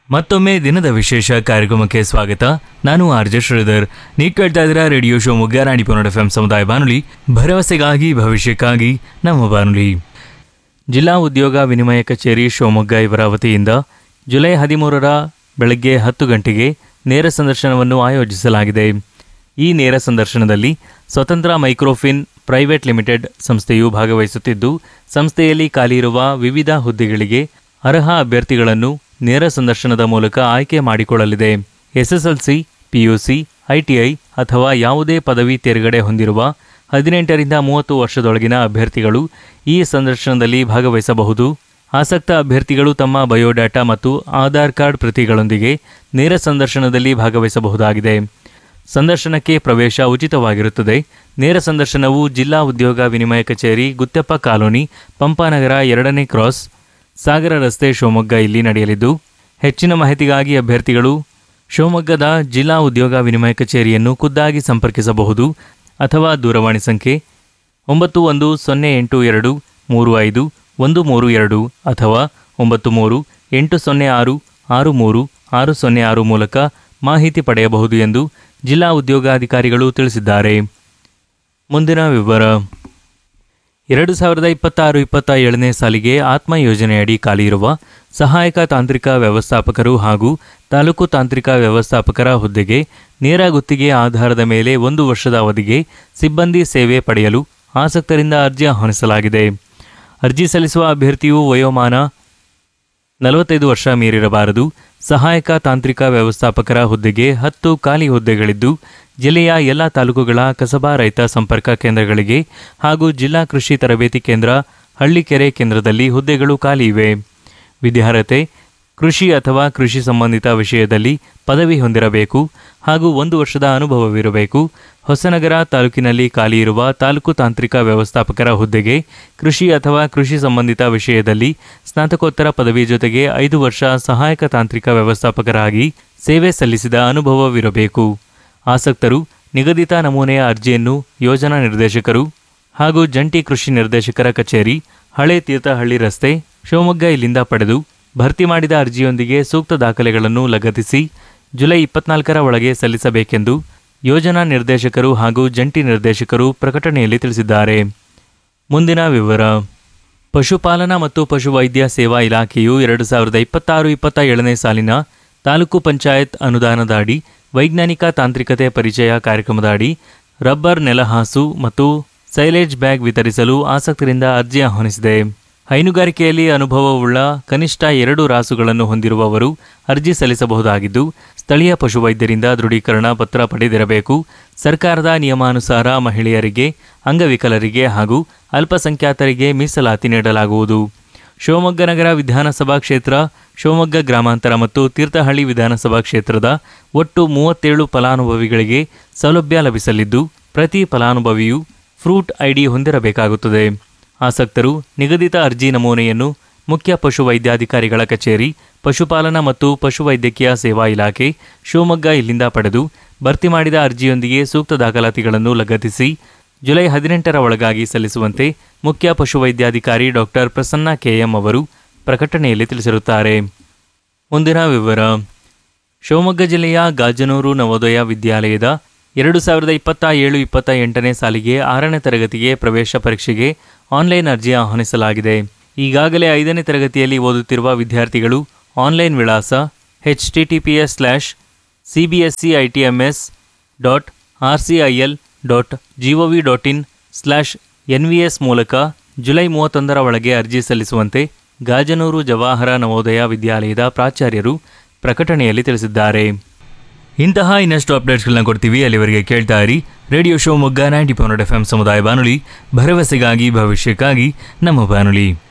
ಮತ್ತೊಮ್ಮೆ ದಿನದ ವಿಶೇಷ ಕಾರ್ಯಕ್ರಮಕ್ಕೆ ಸ್ವಾಗತ ನಾನು ಆರ್ ಜೆ ಶ್ರೀಧರ್ ನೀವು ಕೇಳ್ತಾ ಇದ್ದೀರಾ ರೇಡಿಯೋ ಶೋ ಮುಗ್ಗಾರಾಣಿ ಪುನೋಡ ಎಫ್ ಸಮುದಾಯ ಬಾನುಲಿ ಭರವಸೆಗಾಗಿ ಭವಿಷ್ಯಕ್ಕಾಗಿ ನಮ್ಮ ಬಾನುಲಿ ಜಿಲ್ಲಾ ಉದ್ಯೋಗ ವಿನಿಮಯ ಕಚೇರಿ ಶಿವಮೊಗ್ಗ ಇವರ ವತಿಯಿಂದ ಜುಲೈ ಹದಿಮೂರರ ಬೆಳಗ್ಗೆ ಹತ್ತು ಗಂಟೆಗೆ ನೇರ ಸಂದರ್ಶನವನ್ನು ಆಯೋಜಿಸಲಾಗಿದೆ ಈ ನೇರ ಸಂದರ್ಶನದಲ್ಲಿ ಸ್ವತಂತ್ರ ಮೈಕ್ರೋಫಿನ್ ಪ್ರೈವೇಟ್ ಲಿಮಿಟೆಡ್ ಸಂಸ್ಥೆಯು ಭಾಗವಹಿಸುತ್ತಿದ್ದು ಸಂಸ್ಥೆಯಲ್ಲಿ ಖಾಲಿ ಇರುವ ವಿವಿಧ ಹುದ್ದೆಗಳಿಗೆ ಅರ್ಹ ಅಭ್ಯರ್ಥಿಗಳನ್ನು ನೇರ ಸಂದರ್ಶನದ ಮೂಲಕ ಆಯ್ಕೆ ಮಾಡಿಕೊಳ್ಳಲಿದೆ ಎಸ್ಎಸ್ಎಲ್ಸಿ ಪಿಯುಸಿ ಐಟಿಐ ಅಥವಾ ಯಾವುದೇ ಪದವಿ ತೇರ್ಗಡೆ ಹೊಂದಿರುವ ಹದಿನೆಂಟರಿಂದ ಮೂವತ್ತು ವರ್ಷದೊಳಗಿನ ಅಭ್ಯರ್ಥಿಗಳು ಈ ಸಂದರ್ಶನದಲ್ಲಿ ಭಾಗವಹಿಸಬಹುದು ಆಸಕ್ತ ಅಭ್ಯರ್ಥಿಗಳು ತಮ್ಮ ಬಯೋಡಾಟಾ ಮತ್ತು ಆಧಾರ್ ಕಾರ್ಡ್ ಪ್ರತಿಗಳೊಂದಿಗೆ ನೇರ ಸಂದರ್ಶನದಲ್ಲಿ ಭಾಗವಹಿಸಬಹುದಾಗಿದೆ ಸಂದರ್ಶನಕ್ಕೆ ಪ್ರವೇಶ ಉಚಿತವಾಗಿರುತ್ತದೆ ನೇರ ಸಂದರ್ಶನವು ಜಿಲ್ಲಾ ಉದ್ಯೋಗ ವಿನಿಮಯ ಕಚೇರಿ ಗುತ್ತೆಪ್ಪ ಕಾಲೋನಿ ಪಂಪಾನಗರ ಎರಡನೇ ಕ್ರಾಸ್ ಸಾಗರ ರಸ್ತೆ ಶಿವಮೊಗ್ಗ ಇಲ್ಲಿ ನಡೆಯಲಿದ್ದು ಹೆಚ್ಚಿನ ಮಾಹಿತಿಗಾಗಿ ಅಭ್ಯರ್ಥಿಗಳು ಶಿವಮೊಗ್ಗದ ಜಿಲ್ಲಾ ಉದ್ಯೋಗ ವಿನಿಮಯ ಕಚೇರಿಯನ್ನು ಖುದ್ದಾಗಿ ಸಂಪರ್ಕಿಸಬಹುದು ಅಥವಾ ದೂರವಾಣಿ ಸಂಖ್ಯೆ ಒಂಬತ್ತು ಒಂದು ಸೊನ್ನೆ ಎಂಟು ಎರಡು ಮೂರು ಐದು ಒಂದು ಮೂರು ಎರಡು ಅಥವಾ ಒಂಬತ್ತು ಮೂರು ಎಂಟು ಸೊನ್ನೆ ಆರು ಆರು ಮೂರು ಆರು ಸೊನ್ನೆ ಆರು ಮೂಲಕ ಮಾಹಿತಿ ಪಡೆಯಬಹುದು ಎಂದು ಜಿಲ್ಲಾ ಉದ್ಯೋಗಾಧಿಕಾರಿಗಳು ತಿಳಿಸಿದ್ದಾರೆ ಮುಂದಿನ ವಿವರ ಎರಡು ಸಾವಿರದ ಇಪ್ಪತ್ತಾರು ಇಪ್ಪತ್ತ ಏಳನೇ ಸಾಲಿಗೆ ಆತ್ಮ ಯೋಜನೆಯಡಿ ಖಾಲಿ ಇರುವ ಸಹಾಯಕ ತಾಂತ್ರಿಕ ವ್ಯವಸ್ಥಾಪಕರು ಹಾಗೂ ತಾಲೂಕು ತಾಂತ್ರಿಕ ವ್ಯವಸ್ಥಾಪಕರ ಹುದ್ದೆಗೆ ನೇರ ಗುತ್ತಿಗೆ ಆಧಾರದ ಮೇಲೆ ಒಂದು ವರ್ಷದ ಅವಧಿಗೆ ಸಿಬ್ಬಂದಿ ಸೇವೆ ಪಡೆಯಲು ಆಸಕ್ತರಿಂದ ಅರ್ಜಿ ಆಹ್ವಾನಿಸಲಾಗಿದೆ ಅರ್ಜಿ ಸಲ್ಲಿಸುವ ಅಭ್ಯರ್ಥಿಯು ವಯೋಮಾನ ನಲವತ್ತೈದು ವರ್ಷ ಮೀರಿರಬಾರದು ಸಹಾಯಕ ತಾಂತ್ರಿಕ ವ್ಯವಸ್ಥಾಪಕರ ಹುದ್ದೆಗೆ ಹತ್ತು ಖಾಲಿ ಹುದ್ದೆಗಳಿದ್ದು ಜಿಲ್ಲೆಯ ಎಲ್ಲ ತಾಲೂಕುಗಳ ಕಸಬಾ ರೈತ ಸಂಪರ್ಕ ಕೇಂದ್ರಗಳಿಗೆ ಹಾಗೂ ಜಿಲ್ಲಾ ಕೃಷಿ ತರಬೇತಿ ಕೇಂದ್ರ ಹಳ್ಳಿಕೆರೆ ಕೇಂದ್ರದಲ್ಲಿ ಹುದ್ದೆಗಳು ಖಾಲಿ ಇವೆ ವಿದ್ಯಾರ್ಹತೆ ಕೃಷಿ ಅಥವಾ ಕೃಷಿ ಸಂಬಂಧಿತ ವಿಷಯದಲ್ಲಿ ಪದವಿ ಹೊಂದಿರಬೇಕು ಹಾಗೂ ಒಂದು ವರ್ಷದ ಅನುಭವವಿರಬೇಕು ಹೊಸನಗರ ತಾಲೂಕಿನಲ್ಲಿ ಖಾಲಿ ಇರುವ ತಾಲೂಕು ತಾಂತ್ರಿಕ ವ್ಯವಸ್ಥಾಪಕರ ಹುದ್ದೆಗೆ ಕೃಷಿ ಅಥವಾ ಕೃಷಿ ಸಂಬಂಧಿತ ವಿಷಯದಲ್ಲಿ ಸ್ನಾತಕೋತ್ತರ ಪದವಿ ಜೊತೆಗೆ ಐದು ವರ್ಷ ಸಹಾಯಕ ತಾಂತ್ರಿಕ ವ್ಯವಸ್ಥಾಪಕರಾಗಿ ಸೇವೆ ಸಲ್ಲಿಸಿದ ಅನುಭವವಿರಬೇಕು ಆಸಕ್ತರು ನಿಗದಿತ ನಮೂನೆಯ ಅರ್ಜಿಯನ್ನು ಯೋಜನಾ ನಿರ್ದೇಶಕರು ಹಾಗೂ ಜಂಟಿ ಕೃಷಿ ನಿರ್ದೇಶಕರ ಕಚೇರಿ ಹಳೆ ತೀರ್ಥಹಳ್ಳಿ ರಸ್ತೆ ಶಿವಮೊಗ್ಗ ಇಲ್ಲಿಂದ ಪಡೆದು ಭರ್ತಿ ಮಾಡಿದ ಅರ್ಜಿಯೊಂದಿಗೆ ಸೂಕ್ತ ದಾಖಲೆಗಳನ್ನು ಲಗತ್ತಿಸಿ ಜುಲೈ ಇಪ್ಪತ್ನಾಲ್ಕರ ಒಳಗೆ ಸಲ್ಲಿಸಬೇಕೆಂದು ಯೋಜನಾ ನಿರ್ದೇಶಕರು ಹಾಗೂ ಜಂಟಿ ನಿರ್ದೇಶಕರು ಪ್ರಕಟಣೆಯಲ್ಲಿ ತಿಳಿಸಿದ್ದಾರೆ ಮುಂದಿನ ವಿವರ ಪಶುಪಾಲನಾ ಮತ್ತು ಪಶುವೈದ್ಯ ಸೇವಾ ಇಲಾಖೆಯು ಎರಡು ಸಾವಿರದ ಇಪ್ಪತ್ತಾರು ಇಪ್ಪತ್ತ ಏಳನೇ ಸಾಲಿನ ತಾಲೂಕು ಪಂಚಾಯತ್ ಅನುದಾನದ ಅಡಿ ವೈಜ್ಞಾನಿಕ ತಾಂತ್ರಿಕತೆ ಪರಿಚಯ ಕಾರ್ಯಕ್ರಮದ ಅಡಿ ರಬ್ಬರ್ ನೆಲಹಾಸು ಮತ್ತು ಸೈಲೇಜ್ ಬ್ಯಾಗ್ ವಿತರಿಸಲು ಆಸಕ್ತರಿಂದ ಅರ್ಜಿ ಆಹ್ವಾನಿಸಿದೆ ಹೈನುಗಾರಿಕೆಯಲ್ಲಿ ಅನುಭವವುಳ್ಳ ಕನಿಷ್ಠ ಎರಡು ರಾಸುಗಳನ್ನು ಹೊಂದಿರುವವರು ಅರ್ಜಿ ಸಲ್ಲಿಸಬಹುದಾಗಿದ್ದು ಸ್ಥಳೀಯ ಪಶುವೈದ್ಯರಿಂದ ದೃಢೀಕರಣ ಪತ್ರ ಪಡೆದಿರಬೇಕು ಸರ್ಕಾರದ ನಿಯಮಾನುಸಾರ ಮಹಿಳೆಯರಿಗೆ ಅಂಗವಿಕಲರಿಗೆ ಹಾಗೂ ಅಲ್ಪಸಂಖ್ಯಾತರಿಗೆ ಮೀಸಲಾತಿ ನೀಡಲಾಗುವುದು ಶಿವಮೊಗ್ಗ ನಗರ ವಿಧಾನಸಭಾ ಕ್ಷೇತ್ರ ಶಿವಮೊಗ್ಗ ಗ್ರಾಮಾಂತರ ಮತ್ತು ತೀರ್ಥಹಳ್ಳಿ ವಿಧಾನಸಭಾ ಕ್ಷೇತ್ರದ ಒಟ್ಟು ಮೂವತ್ತೇಳು ಫಲಾನುಭವಿಗಳಿಗೆ ಸೌಲಭ್ಯ ಲಭಿಸಲಿದ್ದು ಪ್ರತಿ ಫಲಾನುಭವಿಯು ಫ್ರೂಟ್ ಐಡಿ ಹೊಂದಿರಬೇಕಾಗುತ್ತದೆ ಆಸಕ್ತರು ನಿಗದಿತ ಅರ್ಜಿ ನಮೂನೆಯನ್ನು ಮುಖ್ಯ ಪಶುವೈದ್ಯಾಧಿಕಾರಿಗಳ ಕಚೇರಿ ಪಶುಪಾಲನಾ ಮತ್ತು ಪಶುವೈದ್ಯಕೀಯ ಸೇವಾ ಇಲಾಖೆ ಶಿವಮೊಗ್ಗ ಇಲ್ಲಿಂದ ಪಡೆದು ಭರ್ತಿ ಮಾಡಿದ ಅರ್ಜಿಯೊಂದಿಗೆ ಸೂಕ್ತ ದಾಖಲಾತಿಗಳನ್ನು ಲಗತ್ತಿಸಿ ಜುಲೈ ಹದಿನೆಂಟರ ಒಳಗಾಗಿ ಸಲ್ಲಿಸುವಂತೆ ಮುಖ್ಯ ಪಶುವೈದ್ಯಾಧಿಕಾರಿ ಡಾಕ್ಟರ್ ಪ್ರಸನ್ನ ಕೆಎಂ ಅವರು ಪ್ರಕಟಣೆಯಲ್ಲಿ ತಿಳಿಸಿರುತ್ತಾರೆ ಮುಂದಿನ ವಿವರ ಶಿವಮೊಗ್ಗ ಜಿಲ್ಲೆಯ ಗಾಜನೂರು ನವೋದಯ ವಿದ್ಯಾಲಯದ ಎರಡು ಸಾವಿರದ ಇಪ್ಪತ್ತ ಏಳು ಇಪ್ಪತ್ತ ಎಂಟನೇ ಸಾಲಿಗೆ ಆರನೇ ತರಗತಿಗೆ ಪ್ರವೇಶ ಪರೀಕ್ಷೆಗೆ ಆನ್ಲೈನ್ ಅರ್ಜಿ ಆಹ್ವಾನಿಸಲಾಗಿದೆ ಈಗಾಗಲೇ ಐದನೇ ತರಗತಿಯಲ್ಲಿ ಓದುತ್ತಿರುವ ವಿದ್ಯಾರ್ಥಿಗಳು ಆನ್ಲೈನ್ ವಿಳಾಸ H T T P S slash C B S C I T M S dot R C I L dot G O V dot IN slash N V S ಮೂಲಕ July ಮೂವತ್ತೊಂದರ ಒಳಗೆ ಅರ್ಜಿ ಸಲ್ಲಿಸುವಂತೆ ಗಾಜನೂರು ಜವಾಹರ ನವೋದಯ ವಿದ್ಯಾಲಯದ ಪ್ರಾಚಾರ್ಯರು ಪ್ರಕಟಣೆಯಲ್ಲಿ ತಿಳಿಸಿದ್ದಾರೆ ಇಂತಹ ಇನ್ನಷ್ಟು ಅಪ್ಡೇಟ್ಸ್ಗಳನ್ನ ಕೊಡ್ತೀವಿ ಅಲ್ಲಿವರೆಗೆ ಕೇಳ್ತಾ ಇರಿ ರೇಡಿಯೋ ಶೋ ಮೊಗ್ಗ ನೈಂಟಿ ಪಾಯಿಂಟ್ ಎಫ್ ಎಂ ಸಮುದಾಯ ಬಾನುಲಿ ಭರವಸೆಗಾಗಿ ಭವಿಷ್ಯಕ್ಕಾಗಿ ನಮ್ಮ ಬಾನುಲಿ